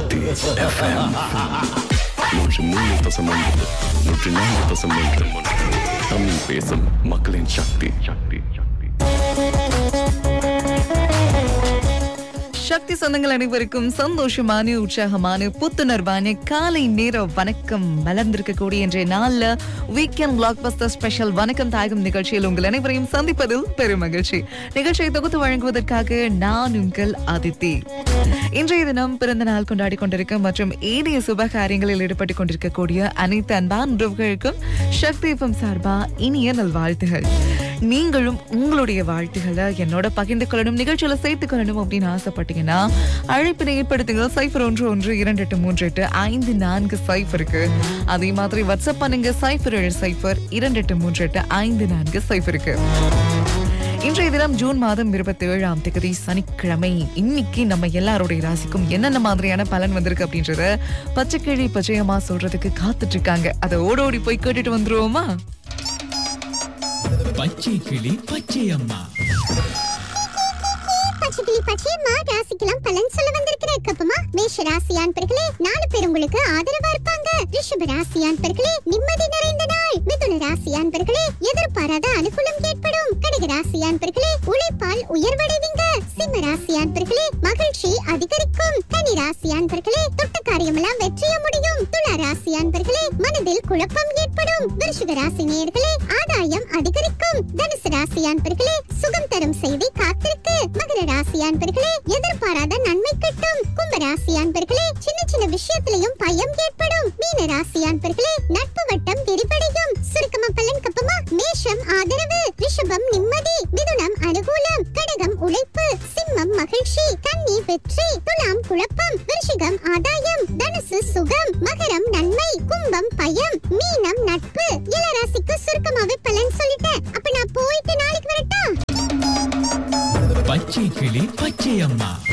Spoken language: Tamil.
சக்தி FM. நூற்றி மூணு தசம் ஒன்பது நூற்றி நான்கு தசம் ஒன்று தமிழ் பேசும் மக்களின் சக்தி சக்தி சக்தி சக்தி சொந்தங்கள் அனைவருக்கும் சந்தோஷமான உற்சாகமான புத்துணர்வான காலை நேர வணக்கம் மலர்ந்திருக்கக்கூடிய இன்றைய நாள்ல வீக்கெண்ட் பிளாக் பஸ்டர் ஸ்பெஷல் வணக்கம் தாயகம் நிகழ்ச்சியில் உங்கள் அனைவரையும் சந்திப்பதில் பெரும் மகிழ்ச்சி நிகழ்ச்சியை தொகுத்து வழங்குவதற்காக நான் உங்கள் அதித்தி இன்றைய தினம் பிறந்த நாள் கொண்டாடி கொண்டிருக்க மற்றும் ஏனைய சுப காரியங்களில் ஈடுபட்டுக் கொண்டிருக்கக்கூடிய அனைத்து அன்பான் உறவுகளுக்கும் சக்தி எஃப்எம் சார்பா இனிய நல்வாழ்த்துகள் நீங்களும் உங்களுடைய வாழ்த்துக்களை என்னோட பகிர்ந்து கொள்ளணும் நிகழ்ச்சியில சேர்த்துக் கொள்ளணும் அப்படின்னு ஆசைப்பட்டீங்கன்னா அழைப்பினை ஏற்படுத்துங்க சைஃபர் ஒன்று ஒன்று இரண்டு எட்டு மூன்று எட்டு ஐந்து நான்கு சைஃபருக்கு அதே மாதிரி வாட்ஸ்அப் பண்ணுங்க சைஃபர் ஏழு சைஃபர் இரண்டு எட்டு மூன்று எட்டு ஐந்து நான்கு சைஃபருக்கு இன்றைய தினம் ஜூன் மாதம் இருபத்தி ஏழாம் தேதி சனிக்கிழமை இன்னைக்கு நம்ம எல்லாருடைய ராசிக்கும் என்னென்ன மாதிரியான பலன் வந்திருக்கு அப்படின்றத பச்சைக்கிழி பச்சையம்மா சொல்றதுக்கு காத்துட்டு இருக்காங்க அதை ஓடோடி போய் கேட்டுட்டு வந்துருவோமா பச்சை கிளி பச்சை அம்மா பச்சைக்கிளி பச்சையம்மா ராசிக்கெல்லாம் பலன் சொல்ல வந்திருக்கிற கப்பமா மேஷ ராசியான் பெருகளே நாலு பேர் உங்களுக்கு ஆதரவா இருப்பாங்க ரிஷப ராசியான் பெருகளே நிம்மதி நிறைந்த நாள் மிதுன ராசியான் பெருகளே எதிர்பாராத அனுகூலம் ஏற்படும் கடக ராசியான் பெருகளே உழைப்பால் உயர்வடைவீங்க சிம்ம ராசியான் பெருகளே மகிழ்ச்சி அதிகரிக்கும் கனி ராசியான் பெருகளே தொட்ட காரியமெல்லாம் வெற்றிய முடியும் துலா ராசியான் பெருகளே மனதில் குழப்பம் ஏற்படும் விருஷிக ராசி நேயர்களே ஆதாயம் அதிகரிக்கும் தனுசு ராசியான் பெருகளே சுகம் தரும் செய்தி காத்திருக்கு மகர ராசியான் பெருகளே எதிர்பாராத நன்மை கிட்டும் கும்ப ராசியான் பெருகளே சின்ன சின்ன விஷயத்திலையும் பயம் ஏற்படும் மீன ராசியான் பெருகளே நட்பு வட்டம் விரிவடையும் சுருக்கமா பலன் கப்பமா மேஷம் ஆதரவு ரிஷபம் நிம்மதி மிதுனம் அனுகூலம் கடகம் உழைப்பு சிம்மம் மகிழ்ச்சி கன்னி வெற்றி துலாம் குழப்பம் விருஷிகம் ஆதாயம் தனுசு சுகம் மகரம் நன்மை கும்பம் பயம் மீனம் நட்பு இளராசிக்கு சுருக்கமாவே பலன் சொல்லிட்டேன் அப்ப நான் போயிட்டு நாளைக்கு வரட்டா பச்சை கிளி பச்சை அம்மா